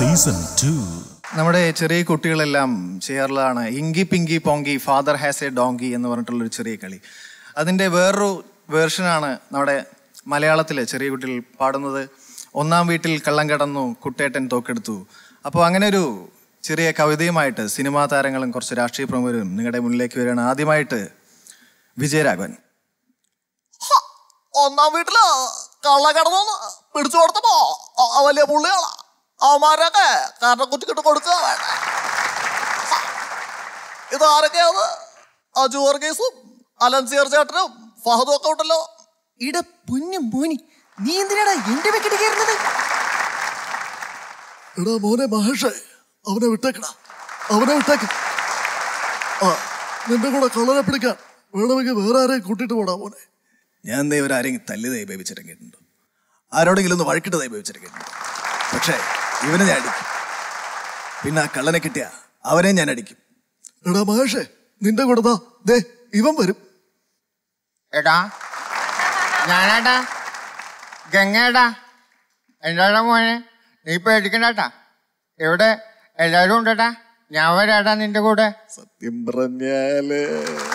season two നമ്മുടെ ചെറിയ കുട്ടികളെല്ലാം ചെയ്യാറുള്ളതാണ് inky pinky ponky father has a donkey എന്ന് പറഞ്ഞിട്ടുള്ളൊരു ചെറിയ കളി അതിൻ്റെ വേറൊരു വേർഷനാണ് നമ്മുടെ മലയാളത്തിൽ ചെറിയ കുട്ടികൾ പാടുന്നത് ഒന്നാം വീട്ടിൽ കള്ളം കടന്നു കുട്ടേട്ടൻ തോക്കെടുത്തു അപ്പോൾ അങ്ങനെ ഒരു ചെറിയ കവിതയുമായിട്ട് സിനിമാ താരങ്ങളും കുറച്ച് രാഷ്ട്രീയ പ്രമുഖരും നിങ്ങളുടെ മുന്നിലേക്ക് വരികയാണ് ആദ്യമായിട്ട് വിജയരാഘവൻ ഒന്നാം വീട്ടില് കള്ള കിടന്നു പിടിച്ചു കൊടുത്തപ്പോ ആ വലിയ പുള്ളികളാ അവന്മാരൊക്കെ കാരണം കുറ്റിക്കിട്ട് കൊടുക്കുക വേണ്ടേ ഇത് ആരൊക്കെയാണ് അജു വർഗീസും അലൻസിയർ ചേട്ടനും ഫഹദും ഒക്കെ ഉണ്ടല്ലോ ഇട പൊന്നു മോനി നീ എന്തിനാടാ എന്റെ വെക്കിട്ട് കയറുന്നത് എടാ മോനെ മഹേഷേ അവനെ വിട്ടേക്കടാ അവനെ വിട്ടേക്ക് ആ നിന്റെ കൂടെ കള്ളനെ പിടിക്കാൻ വേണമെങ്കിൽ വേറെ ആരെയും കൂട്ടിട്ട് പോടാ മോനെ ഞാൻ ദൈവം ആരെങ്കിലും തല്ലിതായി ഉപയോഗിച്ചിറങ്ങിയിട്ടുണ്ടോ ആരോടെങ്കിലും ഒന്ന് വഴക്കിട്ടതായി ഉപയോഗിച്ചിറങ്ങിയിട്ടുണ്ടോ പക്ഷേ ഇവനെ ഞാൻ അടിക്കും പിന്നെ ആ കള്ളനെ കിട്ടിയ അവനെ ഞാൻ അടിക്കും എടാ മഹേഷേ നിന്റെ കൂടെ ദാ ദേ ഇവൻ വരും എടാ ഞാനാടാ ഗംഗേടാ എന്താടാ മോനെ നീ പേടിക്കണ്ടാട്ടാ എവിടെ എല്ലാവരും ഉണ്ടടാ ഞാൻ വരാടാ നിന്റെ കൂടെ സത്യം പറഞ്ഞാല്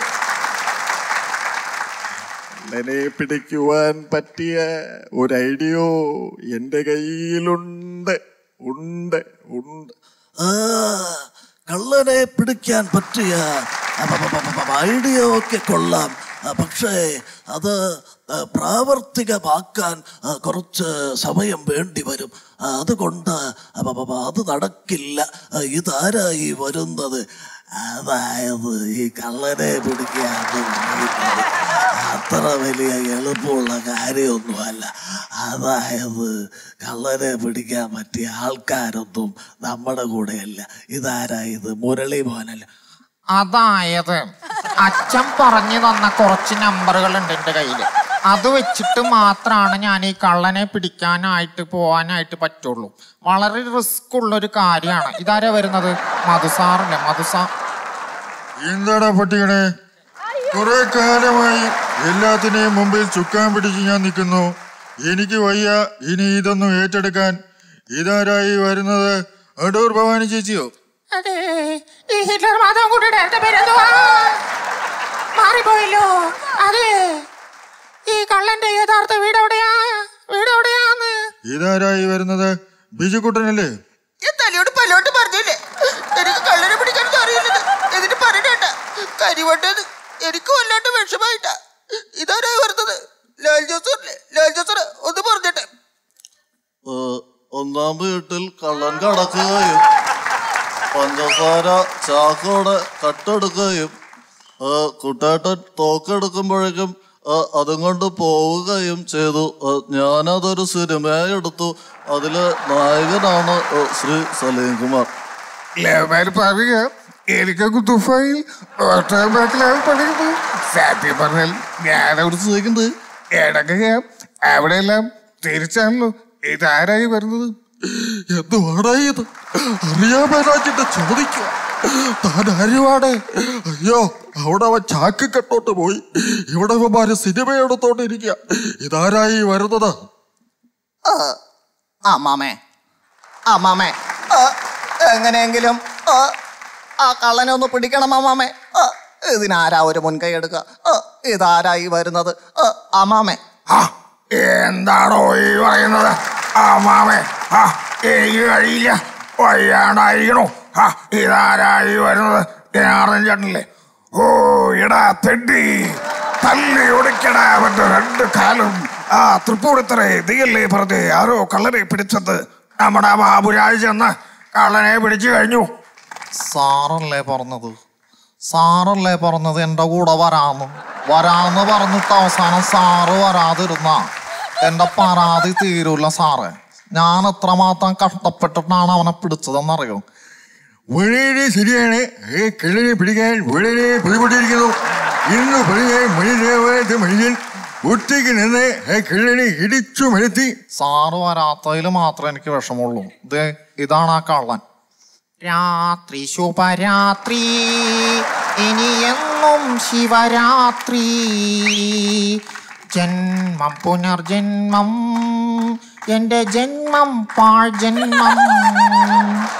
കള്ളനെ പിടിക്കുവാൻ പറ്റിയ ഒരു ഐഡിയോ എന്റെ കയ്യിലുണ്ട് ഉണ്ട് ഉണ്ട് ആ കള്ളനെ പിടിക്കാൻ പറ്റിയ ഐഡിയ ഒക്കെ കൊള്ളാം ആ, പക്ഷേ അത് ആ, പ്രാവർത്തികമാക്കാൻ ആ, കുറച്ച് സമയം വേണ്ടി വരും ആ, അതുകൊണ്ട് അപ്പ അത് നടക്കില്ല ആ, ഇതാരായി വരുന്നത് അതായത് ഈ കള്ളനെ പിടിക്കുക എന്ന് പറയുന്നത് അത്ര വലിയ എളുപ്പമുള്ള കാര്യമൊന്നുമല്ല അതായത് കള്ളനെ പിടിക്കാൻ പറ്റിയ ആൾക്കാരൊന്നും നമ്മുടെ കൂടെയല്ല ഇതാരായത് മുരളി മോഹനല്ല അതായത് അച്ഛൻ പറഞ്ഞു തന്ന കുറച്ച് നമ്പറുകൾ ഉണ്ട് എൻ്റെ കയ്യിൽ അത് വെച്ചിട്ട് മാത്രമാണ് ഞാൻ ഈ കള്ളനെ പിടിക്കാനായിട്ട് പോകാനായിട്ട് പറ്റുള്ളൂ വളരെ റിസ്ക് ഉള്ള ഒരു കാര്യമാണ് ഇതാരാ വരുന്നത് മധുസാറില്ലേ മധുസാർ എന്താടാ പട്ടികളെ കുറെ കാലമായി എല്ലാത്തിനെയും മുമ്പിൽ ചുക്കാൻ പിടിച്ച് ഞാൻ നിൽക്കുന്നു എനിക്ക് വയ്യ ഇനി ഇതൊന്നും ഏറ്റെടുക്കാൻ ഇതാരായി വരുന്നത് അടൂർ ഭവാനി ചേച്ചിയോ അതെ ഈ ഹിറ്റ്ലർ മാധവൻകുട്ടിയുടെ എന്റെ പേരെന്തുവാ മാറിപ്പോയല്ലോ അതെ ഈ കള്ളന്റെ യഥാർത്ഥ വീട് എവിടെയാ വീട് എവിടെയാന്ന് ഇതാരായി വരുന്നത് ബിജുക്കുട്ടനല്ലേ ഞാൻ തലയോട് പല്ലോട്ട് പറഞ്ഞില്ലേ എനിക്ക് കള്ളനെ പിടിക്കാനൊന്നും അറിയില്ലത് എന്നിട്ട് പറഞ്ഞേട്ട കരിവട്ടത് എനിക്ക് വല്ലാണ്ട് വിഷമായിട്ടാ ഇതാരായി വരുന്നത് ലാൽ ജോസൂറില്ലേ ലാൽ ജോസൂർ ഒന്ന് പറഞ്ഞിട്ടെ ഒന്നാം വീട്ടിൽ കള്ളൻ കടക്കുകയും പഞ്ചസാര ചാക്കോടെ കട്ടെടുക്കുകയും ആ, കുട്ടേട്ടൻ തോക്കെടുക്കുമ്പോഴേക്കും ആ, അതും കൊണ്ട് പോവുകയും ചെയ്തു ആ, ഞാനതൊരു സിനിമയായി എടുത്തു അതില് നായകനാണ് ആ, ശ്രീ സലീം കുമാർ ലേവന്മാര് പറയുക എനിക്കൊക്കെ തുഫായി ബാക്കിലാണ് പഠിക്കുന്നത് സത്യം പറഞ്ഞാൽ ഞാനവിടെ ചോദിക്കുന്നത് ഇടയ്ക്ക് അവിടെയെല്ലാം തിരിച്ചാണല്ലോ ഇതാരായി വരുന്നത് എന്തുവാടാ ഇത് അറിയാൻ മേലാച്ചിട്ട് ചോദിക്കുക താൻ ആരുവാണ് അയ്യോ അവിടെ അവൻ ചാക്ക് കെട്ടോട്ട് പോയി ഇവിടെ ഇവന്മാര് സിനിമ എടുത്തോണ്ടിരിക്കുക ഇതാരായി വരുന്നത് ആ, ആ മാമേ ആ മാമേ ആ, എങ്ങനെയെങ്കിലും ആ, ആ കള്ളനെ ഒന്ന് പിടിക്കണം ആ മാമേ ആ, ഇതിനാരാ ഒരു മുൻകൈ എടുക്കുക ആ, ഇതാരായി വരുന്നത് ആ, ആ മാമേ ആ, എന്താണോ ഈ പറയുന്നത് ആ മാമേ ആ എനിക്ക് കഴിയില്ല വയ്യാണ്ടായിരിക്കണോ ആ ഇതാരായി വരുന്നത് ഞാറൻ ചേട്ടനല്ലേ ഓ ഇടാ തെണ്ടി തല്ലി ഒടിക്കടാ അവന്റെ രണ്ട് കാലും ആ തൃപ്പൂണിത്തറേ നീയല്ലേ പറഞ്ഞ് ആരോ കള്ളനെ പിടിച്ചത് നമ്മുടെ ബാബുരാജ് ചെന്ന് കള്ളനെ പിടിച്ചു കഴിഞ്ഞു സാറല്ലേ പറഞ്ഞത് സാറല്ലേ പറഞ്ഞത് എൻ്റെ കൂടെ വരാന്ന് വരാന്ന് പറഞ്ഞിട്ട് അവസാനം സാറ് വരാതിരുന്ന എൻ്റെ പരാതി തീരൂല സാറേ ഞാൻ എത്രമാത്രം കഷ്ടപ്പെട്ടിട്ടാണ് അവനെ പിടിച്ചതെന്നറിയോ വളരെ ശരിയാണ് ഏ കിഴനെ പിടിക്കാൻ വളരെ ബുദ്ധിമുട്ടിയിരിക്കുന്നു ഇന്ന് പിടിക്കാൻ മനുഷ്യനാവാത്ത മനുഷ്യൻ ഒറ്റയ്ക്ക് നിന്ന് ആ കിഴനെ ഇടിച്ചു മരുത്തി സാറ് വരാത്തതിൽ മാത്രമേ എനിക്ക് വിഷമമുള്ളൂ ഇത് ഇതാണ് ആ കള്ളൻ രാത്രി ശുഭരാത്രി ഇനി എന്നും ശിവരാത്രി ജന്മം പുനർജന്മം എൻ്റെ ജന്മം പാഴ് ജന്മം